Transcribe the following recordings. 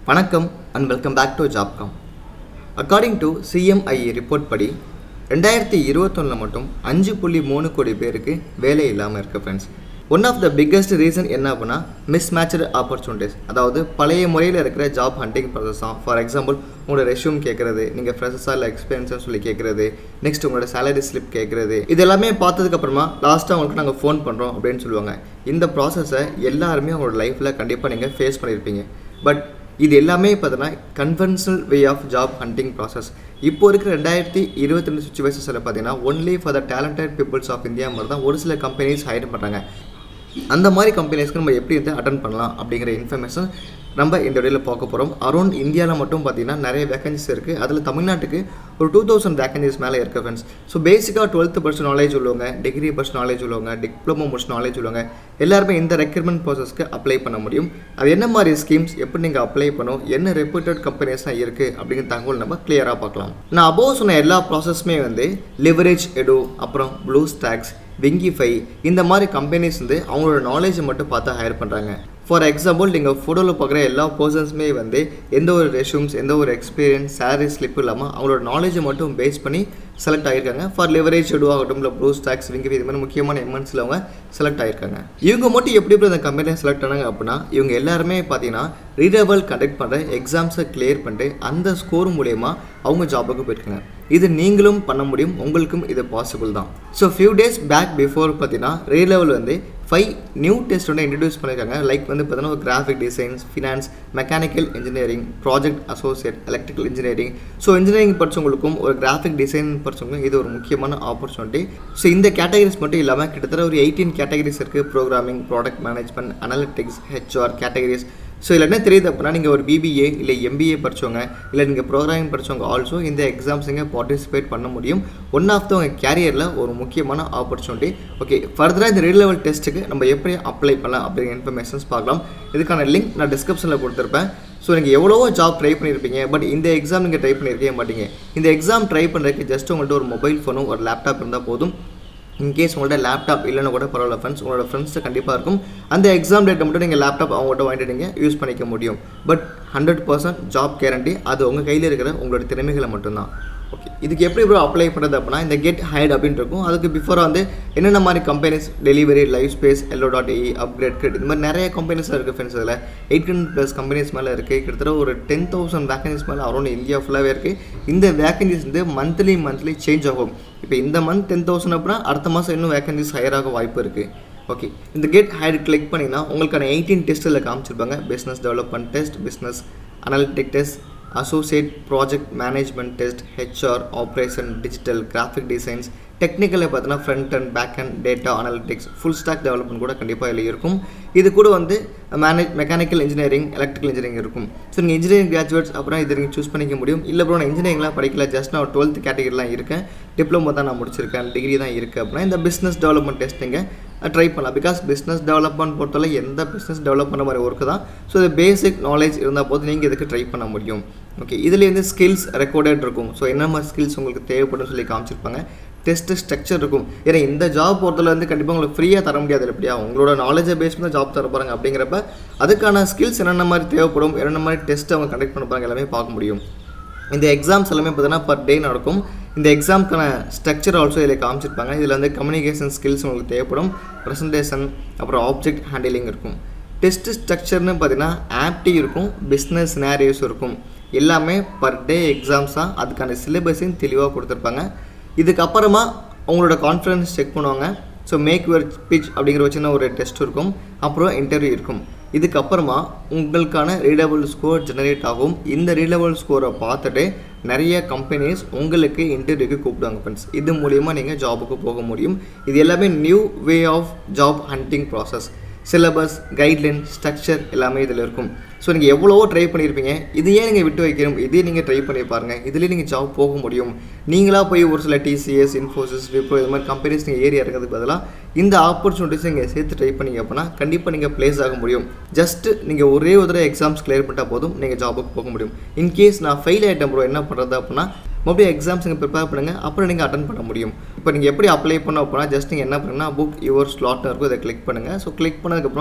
வணக்கம் and welcome back to Jobcom according to CMIE report படி ரெண்டாயிரத்தி இருபத்தொன்னில் மட்டும் அஞ்சு புள்ளி மூணு கோடி பேருக்கு வேலை இல்லாமல் இருக்குது friends one of the biggest reason என்ன அப்படின்னா மிஸ் மேட்சடு ஆப்பர்ச்சுனிட்டிஸ் அதாவது பழைய முறையில் இருக்கிற ஜாப் ஹண்டிங் ப்ராசஸ் தான் ஃபார் எக்ஸாம்பிள் உங்களோட ரெஷ்யூம் கேட்குறது நீங்கள் ஃப்ரெஷஸாக இல்லை எக்ஸ்பீரியன்ஸ்னு சொல்லி கேட்குறது நெக்ஸ்ட் உங்களோட சேலரி ஸ்லிப் கேட்குறது இது எல்லாமே பார்த்ததுக்கப்புறமா லாஸ்ட்டாக உங்களுக்கு நாங்கள் ஃபோன் பண்ணுறோம் அப்படின்னு சொல்லுவாங்க இந்த ப்ராசஸை எல்லாருமே உங்களோட லைஃப்பில் கண்டிப்பாக நீங்கள் ஃபேஸ் பண்ணியிருப்பீங்க பட் இது எல்லாமே பார்த்தீங்கன்னா conventional way of job hunting process இப்போ இருக்கிற ரெண்டாயிரத்தி இருபத்தி ரெண்டு சுச்சுவேஷன்ஸில் பார்த்தீங்கன்னா only for the talented peoples of India மாதிரி தான் ஒரு சில கம்பெனிஸ் ஹையர் பண்ணுறாங்க அந்த மாதிரி கம்பெனிஸ்க்கு நம்ம எப்படி வந்து அட்டன் பண்ணலாம் அப்படிங்கிற இன்ஃபர்மேஷன் நம்ம இந்த வீடியோவில் பார்க்க போகிறோம் அரௌண்ட் இந்தியாவில் மட்டும் பார்த்தீங்கன்னா நிறைய வேகன்சிஸ் இருக்குது அதில் தமிழ்நாட்டுக்கு ஒரு டூ தௌசண்ட் வேகன்சிஸ் மேலே இருக்குது ஃப்ரெண்ட்ஸ் ஸோ பேசிக்காக டுவெல்த்து பர்சன்ட் நாலேஜ் உள்ளவங்க டிகிரி பர்சன்ட் நாலேஜ் உள்ளவங்க டிப்ளமோ முடிச்ச நாலேஜ் உள்ளவங்க எல்லாருமே இந்த ரெக்ரூட்மெண்ட் ப்ராசஸ்க்கு அப்ளை பண்ண முடியும் அது என்ன மாதிரி ஸ்கீம்ஸ் எப்படி நீங்கள் அப்ளை பண்ணணும் என்ன ரெப்யூட்டட் கம்பெனிஸ்லாம் இருக்குது அப்படிங்கிற தகவல் நம்ம கிளியராக பார்க்கலாம் நான் அபோவ் சொன்ன எல்லா ப்ராசஸுமே வந்து லிவரேஜ் எடு அப்புறம் ப்ளூ ஸ்டாக்ஸ் விங்கிஃபை இந்த மாதிரி கம்பெனிஸ் வந்து அவங்களோட நாலேஜை மட்டும் பார்த்து ஹையர் பண்ணுறாங்க ஃபார் எக்ஸாம்பிள் நீங்கள் ஃபோட்டோவில் பார்க்குற எல்லா பர்சன்ஸுமே வந்து எந்த ஒரு ரெஷ்யூம்ஸ் எந்த ஒரு எக்ஸ்பீரியன்ஸ் சேலரி ஸ்லிப் இல்லாமல் அவங்களோட நாலேஜை மட்டும் பேஸ் பண்ணி செலக்ட் ஆகியிருக்காங்க ஃபார் லிவரேஜ் ஷெடு ஆகட்டும் இல்லை ப்ளூ ஸ்டாக்ஸ் விங்கிஃபை இது மாதிரி முக்கியமான எம்என்ஸில் அவங்க செலக்ட் ஆகியிருக்காங்க இவங்க மட்டும் எப்படி எப்படி அந்த கம்பெனியில் செலக்ட் ஆனாங்க அப்படின்னா இவங்க எல்லாருமே பார்த்தீங்கன்னா ரீடபிள் கண்டக்ட் பண்ணுற எக்ஸாம்ஸை கிளியர் பண்ணிட்டு அந்த ஸ்கோர் மூலயமா அவங்க ஜாபுக்கு போயிருக்காங்க இது நீங்களும் பண்ண முடியும் உங்களுக்கும் இது பாசிபிள் தான் so few days back before பார்த்தீங்கன்னா ரே லெவல் வந்து ஃபைவ் நியூ டெஸ்ட் வந்து இன்ட்ரடியூஸ் பண்ணியிருக்காங்க லைக் வந்து பார்த்தீங்கன்னா ஒரு graphic designs finance mechanical engineering project associate electrical engineering so engineering படித்தவங்களுக்கும் ஒரு கிராஃபிக் டிசைன் படித்தவங்களுக்கும் இது ஒரு முக்கியமான ஆப்பர்ச்சுனிட்டி ஸோ இந்த கேட்டகரிஸ் மட்டும் இல்லாமல் கிட்டத்தட்ட ஒரு எயிட்டீன் கேட்டகரிஸ் இருக்குது programming product management analytics HR categories so இதில் என்ன தெரியுது அப்படின்னா நீங்கள் ஒரு பிபிஏ இல்லை எம்பிஏ படித்தவங்க இல்லை நீங்கள் ப்ரோக்ராமிங் படித்தவங்க ஆல்சோ இந்த எக்ஸாம்ஸ் நீங்கள் பார்ட்டிசிபேட் பண்ண முடியும் ஒன் ஆஃப் த உங்கள் கேரியரில் ஒரு முக்கியமான ஆப்பர்ச்சுனிட்டி ஓகே ஃபர்தராக இந்த ரீட் லெவல் டெஸ்ட்டுக்கு நம்ம எப்படி அப்ளை பண்ணலாம் அப்படிங்கிற இன்ஃபர்மேஷன்ஸ் பார்க்கலாம் இதுக்கான லிங்க் நான் டிஸ்கிரிப்ஷனில் கொடுத்துருப்பேன் ஸோ நீங்கள் எவ்வளவோ ஜாப் ட்ரை பண்ணியிருப்பீங்க பட் இந்த எக்ஸாம் நீங்கள் ட்ரை பண்ணியிருக்கவே மாட்டீங்க இந்த எக்ஸாம் ட்ரை பண்ணுறதுக்கு ஜஸ்ட் உங்கள்கிட்ட ஒரு மொபைல் ஃபோனும் ஒரு லேப்டாப் இருந்தால் போதும் இன்கேஸ் உங்கள்ட்ட லேப்டாப் இல்லைன்னா கூட பரவாயில்ல ஃப்ரெண்ட்ஸ் உங்களோட ஃப்ரெண்ட்ஸு கண்டிப்பாக இருக்கும் அந்த எக்ஸாம் டேட்டை மட்டும் நீங்கள் லேப்டாப் அவங்கள்ட்ட வாங்கிட்டு நீங்கள் யூஸ் பண்ணிக்க முடியும் but hundred percent job guarantee அது உங்கள் கையில் இருக்கிற உங்களோட திறமைகளை மட்டும்தான் ஓகே இதுக்கு எப்படி ப்ரோ அப்ளை பண்ணுறது அப்படின்னா இந்த கெட் ஹைட் அப்படின்னு இருக்கும் அதுக்கு பிஃபோராக வந்து என்னென்ன மாதிரி companies Delhivery life space yellow dot AI Upgrad CRED இது மாதிரி நிறைய கம்பெனிஸ் இருக்குது ஃப்ரெண்ட்ஸ் அதில் எயிட் ஹண்ட்ரட் ப்ளஸ் கம்பெனிஸ் மேலே இருக்குது கிட்டத்தட்ட ஒரு டென் தௌசண்ட் வேகன்சிஸ் மேலே அரௌண்ட் இந்தியா ஃபுல்லாகவே இருக்குது இந்த வேகன்சிஸ் வந்து மந்த்லி மந்த்லி சேஞ்ச் ஆகும் இப்போ இந்த மந்த் டென் தௌசண்ட் அப்படின்னா அடுத்த மாதம் இன்னும் வேகன்சிஸ் ஹையர் ஆக வாய்ப்பு இருக்குது ஓகே இந்த கெட் ஹைட் கிளிக் பண்ணிங்கன்னா உங்களுக்கான எயிட்டீன் டெஸ்ட்டில் காமிச்சிருப்பாங்க business development test business analytic test associate project management test HR operation digital graphic designs டெக்னிக்கலில் பார்த்தீங்கன்னா front and back and data analytics full stack development கூட கண்டிப்பாக இதில் இருக்கும் இது கூட வந்து manage mechanical engineering electrical engineering இருக்கும் ஸோ நீங்கள் இன்ஜினியரிங் கிராஜுவேட்ஸ் அப்புறம் இது நீங்கள் சூஸ் பண்ணிக்க முடியும் இல்லை ப்ரோ நான் இன்ஜினியரிங்லாம் படிக்கல ஜஸ்ட் நான் டுவெல்த் கேட்டகரிலாம் இருக்கேன் டிப்ளமோ தான் நான் முடிச்சிருக்கேன் டிகிரி தான் இருக்குது அப்படின்னா இந்த பிஸ்னஸ் டெவலப்மெண்ட் டெஸ்ட் நீங்கள் ட்ரை பண்ணலாம் பிகாஸ் பிஸ்னஸ் டெவலப்மெண்ட் பொறுத்தவரை எந்த பிஸ்னஸ் டெவலப் பண்ண மாதிரி ஒர்க்கு தான் ஸோ இது பேசிக் நாலேஜ் இருந்தால் போது நீங்கள் இதுக்கு ட்ரை பண்ண முடியும் ஓகே இதில் வந்து ஸ்கில்ஸ் ரெக்கார்டட் இருக்கும் ஸோ என்ன மாதிரி ஸ்கில்ஸ் உங்களுக்கு தேவைப்படும் சொல்லி காமிச்சிருப்பாங்க டெஸ்ட் ஸ்ட்ரக்சர் இருக்கும் ஏன்னா இந்த ஜாப் பொறுத்தல வந்து கண்டிப்பாக உங்களுக்கு ஃப்ரீயாக தர முடியாது எப்படியா உங்களோட நாலேஜை பேஸ் பண்ணி ஜாப் தர போகிறாங்க அப்படிங்கிறப்ப அதுக்கான ஸ்கில்ஸ் என்னென்ன மாதிரி தேவைப்படும் என்னென்ன மாதிரி டெஸ்ட் அவங்க கண்டக்ட் பண்ண போகிறாங்க எல்லாமே பார்க்க முடியும் இந்த எக்ஸாம்ஸ் எல்லாமே பார்த்தீங்கன்னா பர் டே நடக்கும் இந்த எக்ஸாம்க்கான ஸ்ட்ரக்சர் ஆல்சோ இதில் காமிச்சிருப்பாங்க இதில் வந்து கம்யூனிகேஷன் ஸ்கில்ஸ் உங்களுக்கு தேவைப்படும் ப்ரெசன்டேஷன் அப்புறம் ஆப்ஜெக்ட் ஹேண்டிலிங் இருக்கும் டெஸ்ட் ஸ்ட்ரக்சர்னு பார்த்தீங்கன்னா ஆப்டி இருக்கும் பிஸ்னஸ் சினாரியோஸ் இருக்கும் எல்லாமே பர் டே எக்ஸாம்ஸ் தான் அதுக்கான சிலபஸையும் தெளிவாக கொடுத்துருப்பாங்க இதுக்கப்புறமா உங்களோட கான்ஃபிடன்ஸ் செக் பண்ணுவாங்க ஸோ மேக் யுவர் ஸ்பீச் அப்படிங்கிற ஒரு சின்ன ஒரு டெஸ்ட் இருக்கும் அப்புறம் இன்டர்வியூ இருக்கும் இதுக்கப்புறமா உங்களுக்கான ரீடபிள் ஸ்கோர் ஜெனரேட் ஆகும் இந்த ரீடபிள் ஸ்கோரை பார்த்துட்டு நிறைய கம்பெனிஸ் உங்களுக்கு இன்டர்வியூக்கு கூப்பிடுவாங்க ஃப்ரெண்ட்ஸ் இது மூலிமா நீங்கள் ஜாபுக்கு போக முடியும் இது எல்லாமே new way of job hunting process syllabus guideline structure எல்லாமே இதில் இருக்கும் ஸோ நீங்கள் எவ்வளவோ ட்ரை பண்ணியிருப்பீங்க இது ஏன் நீங்கள் விட்டு வைக்கணும் இதே நீங்கள் ட்ரை பண்ணி பாருங்கள் இதுலேயே நீங்கள் ஜாப் போக முடியும் நீங்களாக போய் ஒரு சில டிசிஎஸ் இன்ஃபோசிஸ் விப்ரோ இது மாதிரி கம்பெனிஸ் நீங்கள் ஏறி இறங்கிறதுக்கு பதிலாக இந்த ஆப்பர்ச்சுனிட்டிஸ் நீங்கள் சேர்த்து ட்ரை பண்ணிங்க அப்படின்னா கண்டிப்பாக நீங்கள் ப்ளேஸ் ஆக முடியும் ஜஸ்ட் நீங்கள் ஒரே ஒரு தடவை எக்ஸாம்ஸ் கிளியர் பண்ணிட்டால் போதும் நீங்கள் ஜாபுக்கு போக முடியும் இன்கேஸ் நான் ஃபெயில் ஆகிட்டேன் ப்ரோ என்ன பண்ணுறது அப்படின்னா மறுபடியும் எக்ஸாம்ஸ் நீங்கள் ப்ரிப்பேர் பண்ணுங்கள் அப்புறம் நீங்கள் அட்டன் பண்ண முடியும் இப்போ நீங்கள் எப்படி அப்ளை பண்ணோம் அப்படின்னா ஜஸ்ட் நீங்கள் என்ன பண்ணுங்கன்னா புக் யுவர் ஸ்லாட்னு இருக்கும் இதை கிளிக் பண்ணுங்கள் ஸோ கிளிக் பண்ணதுக்கப்புறம்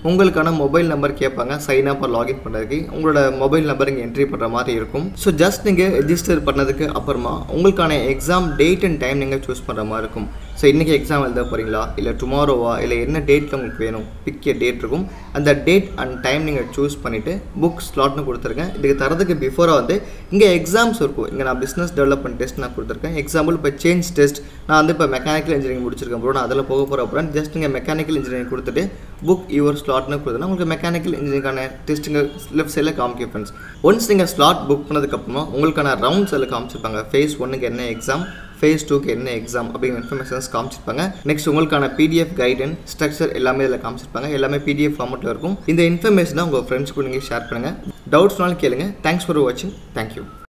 உங்களுக்கான மொபைல் நம்பர் கேட்பாங்க சைன் அப் லாகின் பண்ணுறதுக்கு உங்களோட மொபைல் நம்பர் இங்கே என்ட்ரி பண்ணுற மாதிரி இருக்கும் ஸோ ஜஸ்ட் நீங்கள் ரெஜிஸ்டர் பண்ணதுக்கு அப்புறமா உங்களுக்கான எக்ஸாம் டேட் அண்ட் டைம் நீங்கள் சூஸ் பண்ணுற மாதிரி இருக்கும் ஸோ இன்றைக்கி எக்ஸாம் எழுத போகிறீங்களா இல்லை டுமாரோவா இல்லை என்ன டேட்டில் உங்களுக்கு வேணும் பிக் ஏ டேட் இருக்கும் அந்த டேட் அண்ட் டைம் நீங்கள் சூஸ் பண்ணிவிட்டு புக் ஸ்லாட்னு கொடுத்துருக்கேன் இதுக்கு தரதுக்கு பிஃபோராக வந்து இங்கே எக்ஸாம்ஸ் இருக்கும் இங்கே நான் பிஸ்னஸ் டெவலப்மெண்ட் டெஸ்ட் நான் கொடுத்துருக்கேன் எக்ஸாம்பிள் இப்போ சேஞ்ச் டெஸ்ட் நான் வந்து இப்போ மெக்கானிக்கல் இன்ஜினியரிங் முடிச்சிருக்கேன் ப்ரோ நான் அதில் போக போகிற அப்புறம் ஜஸ்ட் நீங்கள் மெக்கானிக்கல் இன்ஜினியரிங் கொடுத்துட்டு புக் யுவர் ஸ்லாட்னு கொடுத்தனா உங்களுக்கு மெக்கானிக்கல் இன்ஜினியரிங்கான டெஸ்ட்டுங்க லெஃப்ட் சைடில் காமிக்கும் ஃப்ரெண்ட்ஸ் ஒன்ஸ் நீங்கள் ஸ்லாட் புக் பண்ணதுக்கப்புறமா உங்களுக்கான ரவுண்ட்ஸ் எல்லாம் காமிச்சிருப்பாங்க ஃபேஸ் ஒன்றுக்கு என்ன எக்ஸாம் ஃபேஸ் டூக்கு என்ன எக்ஸாம் அப்படிங்கிற இன்ஃபர்மேஷன்ஸ் காமிச்சிருப்பாங்க நெக்ஸ்ட் உங்களுக்கான பிடிஎஃப் கைடன் ஸ்ட்ரக்சர் எல்லாமே இதில் காமிச்சிருப்பாங்க எல்லாமே பிடிஎஃப் ஃபார்மெட்டில் இருக்கும் இந்த இன்ஃபர்மேஷனை உங்கள் ஃப்ரெண்ட்ஸ்க்கு நீங்கள் ஷேர் பண்ணுங்கள் டவுட்ஸ்னாலும் கேளுங்க தேங்க்ஸ் ஃபார் வாட்சிங் தேங்க்யூ